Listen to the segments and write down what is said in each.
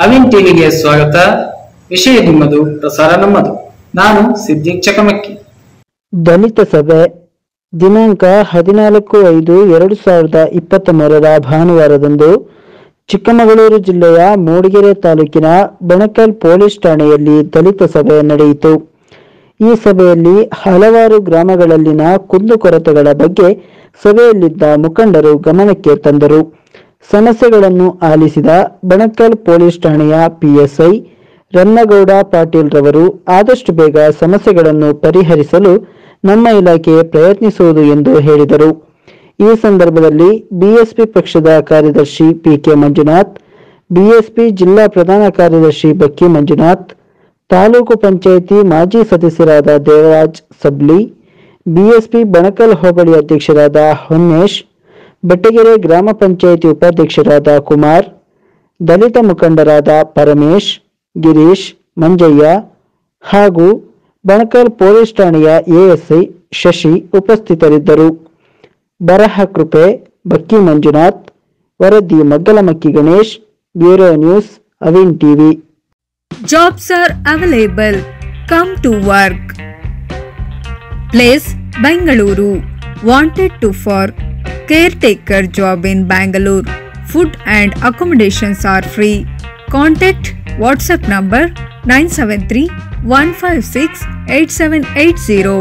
ಅವಿನ್ ಟಿವಿಗೆ ಸ್ವಾಗತ ವಿಷಯ ನಿಮ್ಮದು ಪ್ರಸಾರ ನಮ್ಮದು ನಾನು ಸಿದ್ದಿಕ್ ಚಕಮಕ್ಕಿ ದಲಿತ ಸಭೆ ದಿನಾಂಕ ಹದಿನಾಲ್ಕು ಐದು ಎರಡು ಸಾವಿರದ ಇಪ್ಪತ್ತ ಮೂರರ ಭಾನುವಾರದಂದು ಚಿಕ್ಕಮಗಳೂರು ಜಿಲ್ಲೆಯ ಮೂಡಿಗೆರೆ ತಾಲೂಕಿನ ಬಣಕಲ್ ಪೊಲೀಸ್ ಠಾಣೆಯಲ್ಲಿ ದಲಿತ ಸಭೆ ನಡೆಯಿತು ಈ ಸಭೆಯಲ್ಲಿ ಹಲವಾರು ಗ್ರಾಮಗಳಲ್ಲಿನ ಕುಂದುಕೊರತೆಗಳ ಬಗ್ಗೆ ಸಭೆಯಲ್ಲಿದ್ದ ಮುಖಂಡರು ಗಮನಕ್ಕೆ ತಂದರು ಸಮಸ್ಯೆಗಳನ್ನು ಆಲಿಸಿದ ಬಣಕಲ್ ಪೊಲೀಸ್ ಠಾಣೆಯ ಪಿಎಸ್ಐ ರನ್ನಗೌಡ ಪಾಟೀಲ್ ರವರು ಆದಷ್ಟು ಬೇಗ ಸಮಸ್ಯೆಗಳನ್ನು ಪರಿಹರಿಸಲು ನಮ್ಮ ಇಲಾಖೆ ಪ್ರಯತ್ನಿಸುವುದು ಎಂದು ಹೇಳಿದರು ಈ ಸಂದರ್ಭದಲ್ಲಿ ಬಿಎಸ್ಪಿ ಪಕ್ಷದ ಕಾರ್ಯದರ್ಶಿ ಪಿಕೆ ಮಂಜುನಾಥ್ ಬಿಎಸ್ಪಿ ಜಿಲ್ಲಾ ಪ್ರಧಾನ ಕಾರ್ಯದರ್ಶಿ ಬಕ್ಕಿ ಮಂಜುನಾಥ್ ತಾಲೂಕು ಪಂಚಾಯಿತಿ ಮಾಜಿ ಸದಸ್ಯರಾದ ದೇವರಾಜ್ ಸಬ್ಲಿ ಬಿಎಸ್ಪಿ ಬಣಕಲ್ ಹೋಬಳಿ ಅಧ್ಯಕ್ಷರಾದ ಹೊನ್ನೇಶ್ ಬೆಟ್ಟಗೆರೆ ಗ್ರಾಮ ಪಂಚಾಯಿತಿ ಉಪಾಧ್ಯಕ್ಷರಾದ ಕುಮಾರ್ ದಲಿತ ಮುಖಂಡರಾದ ಪರಮೇಶ್ ಗಿರೀಶ್ ಮಂಜಯ್ಯ ಹಾಗೂ ಬಣಕಲ್ ಪೊಲೀಸ್ ಠಾಣೆಯ ಎಎಸ್ಐ ಶಶಿ ಉಪಸ್ಥಿತರಿದ್ದರು ಬರಹ ಕೃಪೆ ಬಕ್ಕಿ ಮಂಜುನಾಥ್ ವರದಿ Maggalamakki Ganesh bureau news Avin TV Jobs are available. Come to work. Place Bangalore. Wanted to for caretaker job in Bangalore. Food and accommodations are free. Contact WhatsApp number 973 156 8780.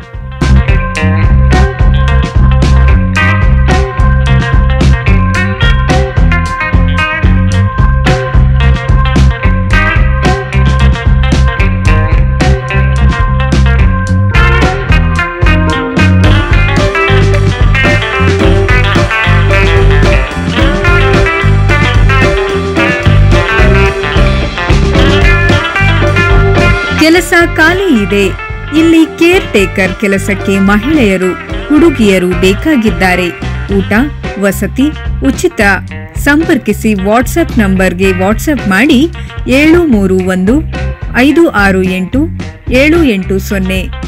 ಕೆಲಸ ಖಾಲಿ ಇದೆ ಇಲ್ಲಿ ಕೇರ್ ಟೇಕರ್ ಕೆಲಸಕ್ಕೆ ಮಹಿಳೆಯರು ಹುಡುಗಿಯರು ಬೇಕಾಗಿದ್ದಾರೆ ಊಟ ವಸತಿ ಉಚಿತ ಸಂಪರ್ಕಿಸಿ ವಾಟ್ಸ್ಆಪ್ ನಂಬರ್ಗೆ ವಾಟ್ಸ್ಆಪ್ ಮಾಡಿ ಏಳು ಮೂರು ಒಂದು ಐದು ಆರು ಎಂಟು ಏಳು ಎಂಟು ಸೊನ್ನೆ